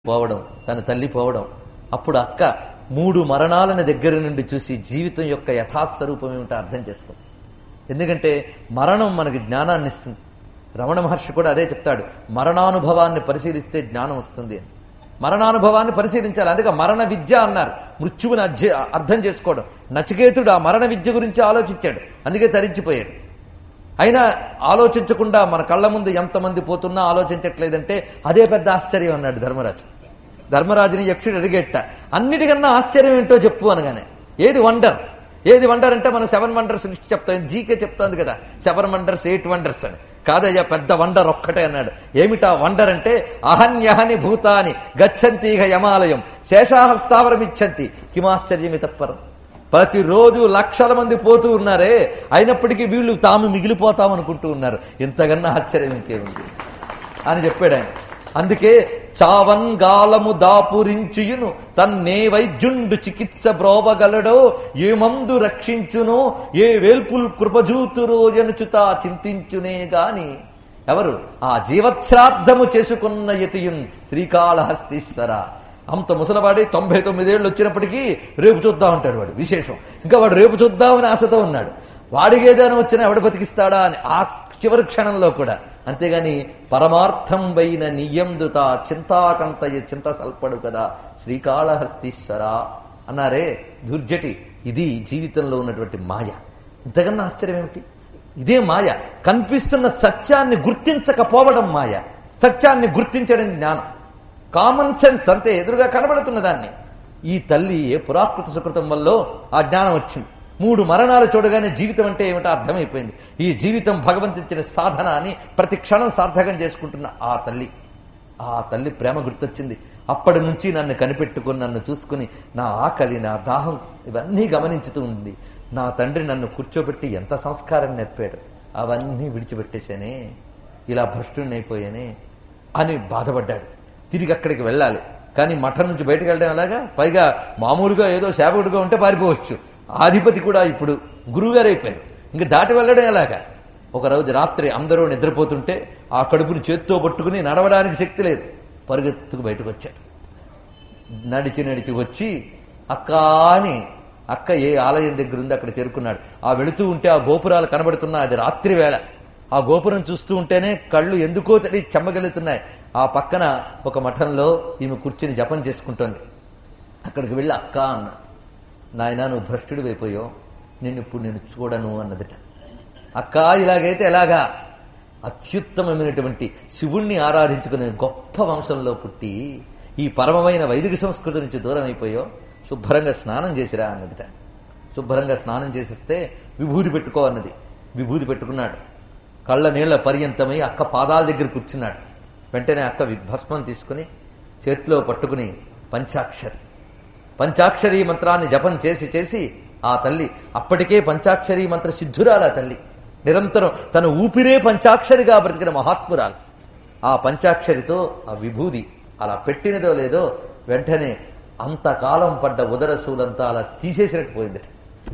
పోవడం తన తల్లి పోవడం అప్పుడు అక్క మూడు మరణాలను దగ్గర నుండి చూసి జీవితం యొక్క యథాస్వరూపం ఏమిటో అర్థం చేసుకుంది ఎందుకంటే మరణం మనకి జ్ఞానాన్ని ఇస్తుంది రమణ మహర్షి కూడా అదే చెప్తాడు మరణానుభవాన్ని పరిశీలిస్తే జ్ఞానం వస్తుంది అని మరణానుభవాన్ని పరిశీలించాలి అందుకే మరణ విద్య అన్నారు మృత్యువుని అధ్య అర్థం చేసుకోవడం నచికేతుడు ఆ మరణ విద్య గురించి ఆలోచించాడు అందుకే తరించిపోయాడు అయినా ఆలోచించకుండా మన కళ్ళ ముందు ఎంతమంది పోతున్నా ఆలోచించట్లేదంటే అదే పెద్ద ఆశ్చర్యం అన్నాడు ధర్మరాజు ధర్మరాజుని యక్షుడు అడిగేట అన్నిటికన్నా ఆశ్చర్యం ఏంటో చెప్పు అనగానే ఏది వండర్ ఏది వండర్ అంటే మనం సెవెన్ వండర్స్ లిస్ట్ చెప్తాం జీకే చెప్తోంది కదా సెవెన్ వండర్స్ ఎయిట్ వండర్స్ అని కాదయ్యా పెద్ద వండర్ ఒక్కటే అన్నాడు ఏమిటా వండర్ అంటే అహన్యహని భూతాని గచ్చంతీగ యమాలయం శేషాహస్తావరం ఇచ్చంతి కిమాశ్చర్యమి తప్పరం ప్రతిరోజు లక్షల మంది పోతూ ఉన్నారే అయినప్పటికీ వీళ్ళు తాము మిగిలిపోతాం అనుకుంటూ ఉన్నారు ఇంతకన్నా ఆశ్చర్యం ఇంకేముంది అని చెప్పాడు ఆయన అందుకే చావన్ గాలము దాపురించియును తన్నే వైద్యుండు చికిత్స బ్రోవగలడో ఏ మందు రక్షించునో ఏ వేల్పుల్ కృపజూతురో ఎనుచుతా చింతించునే గాని ఎవరు ఆ జీవశ్రాద్ధము చేసుకున్న యతియున్ శ్రీకాళహస్తీశ్వర అంత ముసలవాడి తొంభై తొమ్మిదేళ్ళు వచ్చినప్పటికీ రేపు చూద్దాం ఉంటాడు వాడు విశేషం ఇంకా వాడు రేపు చూద్దామని ఆశతో ఉన్నాడు వాడికి ఏదైనా వచ్చినా ఎవడు బతికిస్తాడా అని ఆ చివరి క్షణంలో కూడా అంతేగాని పరమార్థం వైన నియందుత చింతాకంతయ చింత సల్పడు కదా శ్రీకాళహస్తీశ్వర అన్నారే దుర్జటి ఇది జీవితంలో ఉన్నటువంటి మాయ ఇంతకన్నా ఆశ్చర్యం ఏమిటి ఇదే మాయ కనిపిస్తున్న సత్యాన్ని గుర్తించకపోవడం మాయ సత్యాన్ని గుర్తించడం జ్ఞానం కామన్ సెన్స్ అంతే ఎదురుగా కనబడుతున్న దాన్ని ఈ తల్లి ఏ పురాకృత సుకృతం వల్ల ఆ జ్ఞానం వచ్చింది మూడు మరణాలు చూడగానే జీవితం అంటే ఏమిటో అర్థమైపోయింది ఈ జీవితం భగవంతించిన సాధన అని ప్రతి క్షణం సార్థకం చేసుకుంటున్న ఆ తల్లి ఆ తల్లి ప్రేమ గుర్తొచ్చింది అప్పటి నుంచి నన్ను కనిపెట్టుకుని నన్ను చూసుకుని నా ఆకలి నా దాహం ఇవన్నీ గమనించుతూ ఉంది నా తండ్రి నన్ను కూర్చోబెట్టి ఎంత సంస్కారం నేర్పాడు అవన్నీ విడిచిపెట్టేశానే ఇలా భ్రష్టునైపోయానే అని బాధపడ్డాడు తిరిగి అక్కడికి వెళ్ళాలి కానీ మఠం నుంచి బయటకు వెళ్ళడం అలాగా పైగా మామూలుగా ఏదో సేవకుడిగా ఉంటే పారిపోవచ్చు ఆధిపతి కూడా ఇప్పుడు గురువుగారు అయిపోయారు ఇంక దాటి వెళ్ళడం ఎలాగా ఒక రోజు రాత్రి అందరూ నిద్రపోతుంటే ఆ కడుపుని చేత్తో పట్టుకుని నడవడానికి శక్తి లేదు పరుగెత్తుకు బయటకు వచ్చాడు నడిచి నడిచి వచ్చి అక్క అని అక్క ఏ ఆలయం దగ్గర ఉంది అక్కడ చేరుకున్నాడు ఆ వెళుతూ ఉంటే ఆ గోపురాలు కనబడుతున్నా అది రాత్రి వేళ ఆ గోపురం చూస్తూ ఉంటేనే కళ్ళు ఎందుకో తెలియ చెమ్మగలుగుతున్నాయి ఆ పక్కన ఒక మఠంలో ఈమె కూర్చుని జపం చేసుకుంటోంది అక్కడికి వెళ్ళి అక్క అన్న నాయన నువ్వు భ్రష్టుడు అయిపోయావు నిన్ను ఇప్పుడు నేను చూడను అన్నదిట అక్క ఇలాగైతే ఎలాగా అత్యుత్తమమైనటువంటి శివుణ్ణి ఆరాధించుకునే గొప్ప వంశంలో పుట్టి ఈ పరమమైన వైదిక సంస్కృతి నుంచి దూరం అయిపోయో శుభ్రంగా స్నానం చేసిరా అన్నదిట శుభ్రంగా స్నానం చేసిస్తే విభూది పెట్టుకో అన్నది విభూది పెట్టుకున్నాడు కళ్ళ నీళ్ల పర్యంతమై అక్క పాదాల దగ్గర కూర్చున్నాడు వెంటనే అక్క భస్మం తీసుకుని చేతిలో పట్టుకుని పంచాక్షరి పంచాక్షరీ మంత్రాన్ని జపం చేసి చేసి ఆ తల్లి అప్పటికే పంచాక్షరీ మంత్ర సిద్ధురాలు ఆ తల్లి నిరంతరం తన ఊపిరే పంచాక్షరిగా బ్రతికిన మహాత్మురాలు ఆ పంచాక్షరితో ఆ విభూది అలా పెట్టినదో లేదో వెంటనే అంతకాలం పడ్డ ఉదర శూలంతా అలా తీసేసినట్టు పోయిందట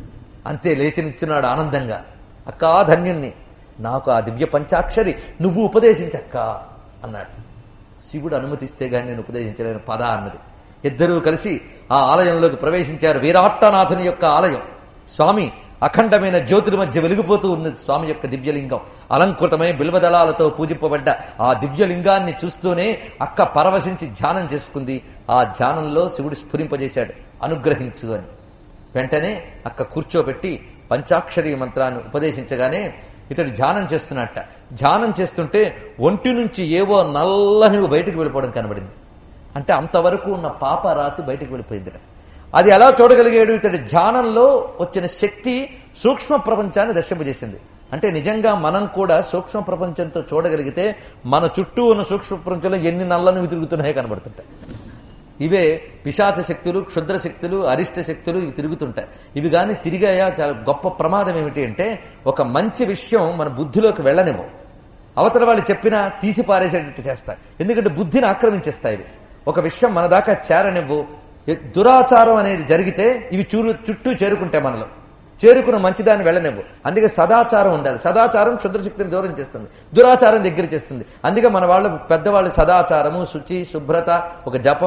అంతే లేచినిచ్చున్నాడు ఆనందంగా అక్కా ధన్యుణ్ణి నాకు ఆ దివ్య పంచాక్షరి నువ్వు ఉపదేశించక్క అన్నాడు శివుడు అనుమతిస్తే గాని నేను ఉపదేశించలేను పద అన్నది ఇద్దరూ కలిసి ఆ ఆలయంలోకి ప్రవేశించారు వీరాట్టనాథుని యొక్క ఆలయం స్వామి అఖండమైన జ్యోతుల మధ్య వెలిగిపోతూ ఉన్నది స్వామి యొక్క దివ్యలింగం అలంకృతమై బిల్వదళాలతో పూజింపబడ్డ ఆ దివ్యలింగాన్ని చూస్తూనే అక్క పరవశించి ధ్యానం చేసుకుంది ఆ ధ్యానంలో శివుడు స్ఫురింపజేశాడు అనుగ్రహించు అని వెంటనే అక్క కూర్చోబెట్టి పంచాక్షరి మంత్రాన్ని ఉపదేశించగానే ఇతడు ధ్యానం చేస్తున్నట్ట ధ్యానం చేస్తుంటే ఒంటి నుంచి ఏవో నల్లనివి బయటకు వెళ్ళిపోవడం కనబడింది అంటే అంతవరకు ఉన్న పాప రాసి బయటకు వెళ్ళిపోయిందిట అది ఎలా చూడగలిగాడు ఇతడి ధ్యానంలో వచ్చిన శక్తి సూక్ష్మ ప్రపంచాన్ని దర్శింపజేసింది అంటే నిజంగా మనం కూడా సూక్ష్మ ప్రపంచంతో చూడగలిగితే మన చుట్టూ ఉన్న సూక్ష్మ ప్రపంచంలో ఎన్ని నల్లనివి తిరుగుతున్నాయో కనబడుతుంటాయి ఇవే పిశాచ శక్తులు క్షుద్ర శక్తులు అరిష్ట శక్తులు ఇవి తిరుగుతుంటాయి ఇవి కానీ తిరిగాయా చాలా గొప్ప ప్రమాదం ఏమిటి అంటే ఒక మంచి విషయం మన బుద్ధిలోకి వెళ్ళనివ్వవు అవతల వాళ్ళు చెప్పినా తీసి పారేసేటట్టు చేస్తాయి ఎందుకంటే బుద్ధిని ఆక్రమించేస్తాయి ఇవి ఒక విషయం మన దాకా చేరనివ్వు దురాచారం అనేది జరిగితే ఇవి చూరు చుట్టూ చేరుకుంటాయి మనలో చేరుకున్న మంచిదాన్ని వెళ్ళనివ్వు అందుకే సదాచారం ఉండాలి సదాచారం క్షుద్రశక్తిని దూరం చేస్తుంది దురాచారం దగ్గర చేస్తుంది అందుకే మన వాళ్ళు పెద్దవాళ్ళు సదాచారము శుచి శుభ్రత ఒక జపం